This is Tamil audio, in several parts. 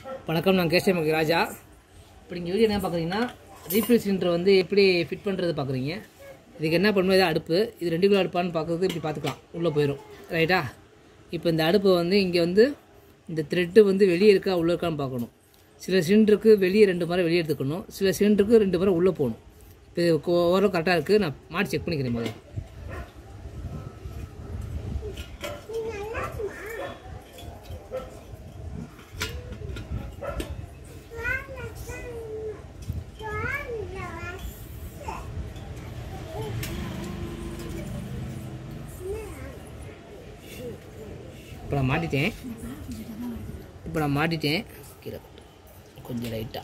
வணக்கம் நான் கேசவமகி ராஜா இப்போ நீங்கள் வீடியோ என்ன பார்க்குறீங்கன்னா ரீஃபில் சிலிண்டர் வந்து எப்படி ஃபிட் பண்ணுறது பார்க்குறீங்க இதுக்கு என்ன பண்ணணும் இது அடுப்பு இது ரெண்டு கிலோ அடுப்பான்னு பார்க்குறது இப்படி பார்த்துக்கலாம் உள்ளே போயிடும் ரைட்டா இப்போ இந்த அடுப்பு வந்து இங்கே வந்து இந்த த்ரெட்டு வந்து வெளியே இருக்கா உள்ளே இருக்கான்னு பார்க்கணும் சில சிலிண்டருக்கு வெளியே ரெண்டு முறை வெளியே எடுத்துக்கணும் சில சிலிண்டருக்கு ரெண்டு முறை உள்ளே போகணும் இப்போ இது ஓரளவு கரெக்டாக இருக்குது நான் மாட்டி செக் பண்ணிக்கிறேன் முதல்ல இப்போ நான் மாட்டிட்டேன் இப்போ நான் மாட்டிட்டேன் கீழே போட்டு. கொஞ்சம் லைட்டாக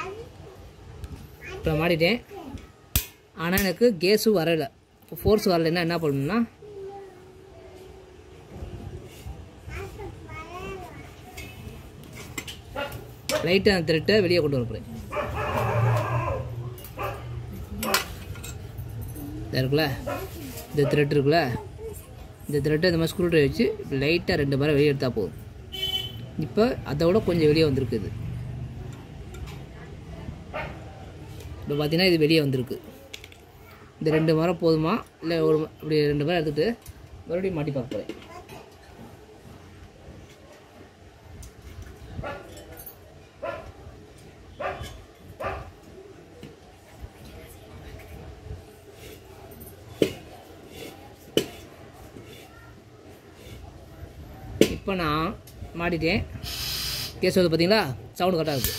இப்போ நான் மாட்டிட்டேன் ஆனால் எனக்கு கேஸும் வரலை இப்போ ஃபோர்ஸ் வரலைன்னா என்ன பண்ணணும்னா லைட்டாக அந்த த்ரெட்டை வெளியே கொண்டு வரப்போகிறேன் இதா இருக்குல்ல இந்த த்ரெட் இருக்குல்ல இந்த த்ரெட்டை இந்த மாதிரி ஸ்க்ரூ ட்ரைவர் வச்சு லைட்டாக ரெண்டு மரம் வெளியே எடுத்தால் போதும் இப்போ அதை விட கொஞ்சம் வெளியே வந்திருக்கு இது இப்போ பார்த்தீங்கன்னா இது வெளியே வந்திருக்கு இந்த ரெண்டு மரம் போதுமா இல்லை ஒரு ம- இப்படி ரெண்டு மரம் எடுத்துகிட்டு மறுபடியும் மாட்டி பார்க்க போகிறேன் இப்போ நான் மாட்டிட்டேன் கேஸ் வந்து பார்த்தீங்களா சவுண்டு கரெக்டாக இருக்குது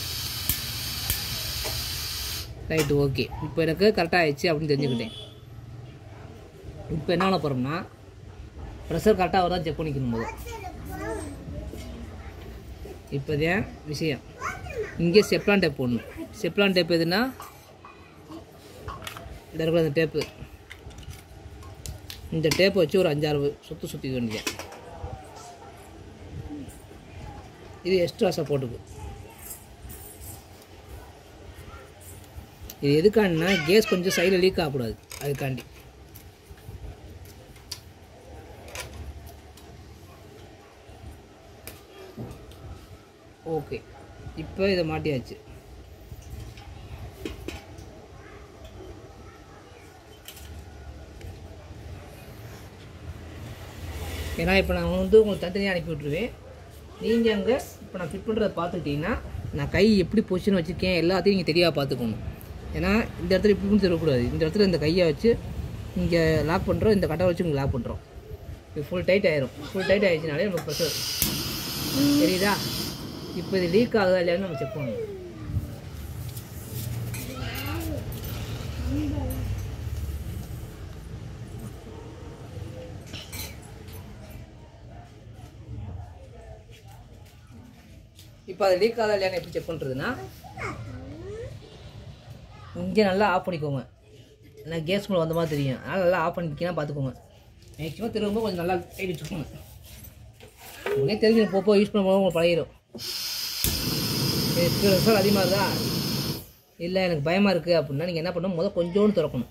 ரைட்டு ஓகே இப்போ எனக்கு கரெக்டாக ஆயிடுச்சு அப்படின்னு தெரிஞ்சுக்கிட்டேன் இப்போ என்ன பண்ண போகிறோம்னா ப்ரெஷர் கரெக்டாக வருதா செக் பண்ணிக்கணும் போது இப்போதான் விஷயம் இங்கே செப்லான் டேப் போடணும் செப்லான் டேப் எதுனா இந்த இருக்கிற அந்த டேப்பு இந்த டேப்பை வச்சு ஒரு அஞ்சாறு சுற்று சுற்றி வேண்டியது இது எக்ஸ்ட்ரா சப்போர்ட்டுக்கு இது எதுக்காண்டினா கேஸ் கொஞ்சம் சைடில் லீக் ஆகக்கூடாது அதுக்காண்டி ஓகே இப்போ இதை மாட்டியாச்சு ஏன்னா இப்போ நான் வந்து உங்களுக்கு தனித்தனியாக அனுப்பி விட்ருவேன் நீங்கள் அங்கே இப்போ நான் ஃபிட் பண்ணுறத பார்த்துக்கிட்டிங்கன்னா நான் கை எப்படி பொசிஷன் வச்சுருக்கேன் எல்லாத்தையும் நீங்கள் தெளிவாக பார்த்துக்கணும் ஏன்னா இந்த இடத்துல இப்படி இப்படி தெரியக்கூடாது இந்த இடத்துல இந்த கையை வச்சு இங்கே லாக் பண்ணுறோம் இந்த கட்டை வச்சு இங்கே லாக் பண்ணுறோம் இது ஃபுல் டைட் ஆயிரும் ஃபுல் டைட் ஆயிடுச்சுனாலே நமக்கு ப்ரெஷர் தெரியுதா இப்போ இது லீக் ஆகுதா இல்லையான்னு நம்ம செக் பண்ணணும் இப்போ அது லீக் ஆகுதா இல்லையான்னு எப்படி செக் பண்ணுறதுன்னா இங்கே நல்லா ஆஃப் பண்ணிக்கோங்க ஏன்னா கேஸ் கூட வந்த மாதிரி தெரியும் அதனால் நல்லா ஆஃப் பண்ணிக்கலாம் பார்த்துக்கோங்க மேக்ஸிமம் திரும்பவும் கொஞ்சம் நல்லா டைட் வச்சுக்கோங்க உடனே தெரிஞ்சு போப்போ யூஸ் பண்ணும்போது உங்களுக்கு பழகிடும் ரிசல்ட் அதிகமாக இருக்கா இல்லை எனக்கு பயமாக இருக்குது அப்படின்னா நீங்கள் என்ன பண்ணணும் முதல் கொஞ்சோண்டு திறக்கணும்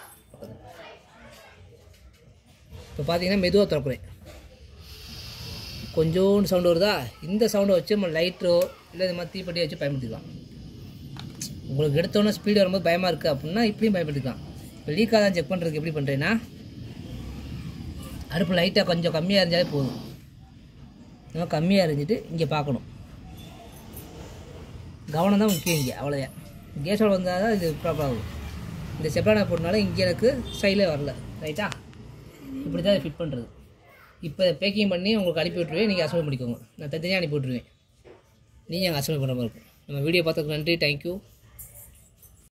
இப்போ பார்த்தீங்கன்னா மெதுவாக திறக்கிறேன் கொஞ்சோண்டு சவுண்டு வருதா இந்த சவுண்டை வச்சு நம்ம லைட்டரோ இல்லை இது மாதிரி தீப்பெட்டியை வச்சு பயன்படுத்திக்கலாம் உங்களுக்கு எடுத்தோன்னே ஸ்பீடு வரும்போது பயமாக இருக்குது அப்படின்னா இப்படியும் பயன்படுத்திக்கலாம் இப்போ லீக்காக தான் செக் பண்ணுறதுக்கு எப்படி பண்ணுறேன்னா அடுப்பு லைட்டாக கொஞ்சம் கம்மியாக இருந்தாலே போதும் நம்ம கம்மியாக இருந்துட்டு இங்கே பார்க்கணும் கவனம் தான் முக்கியம் இங்கே அவ்வளோதான் கேஸோட வந்தால் தான் இது ப்ராப்பர் ஆகும் இந்த செப்ரானா போட்டனால இங்கே எனக்கு சைடில் வரல ரைட்டா இப்படி தான் ஃபிட் பண்ணுறது இப்போ பேக்கிங் பண்ணி உங்களுக்கு அனுப்பி விட்ருவேன் நீங்கள் அசம்பிள் பண்ணிக்கோங்க நான் தனியாக அனுப்பி விட்ருவேன் நீங்கள் அங்கே அசம்பிள் பண்ணுற மாதிரி இருக்கும் நம்ம வீடியோ பார்த்ததுக்கு நன்றி தேங்க்யூ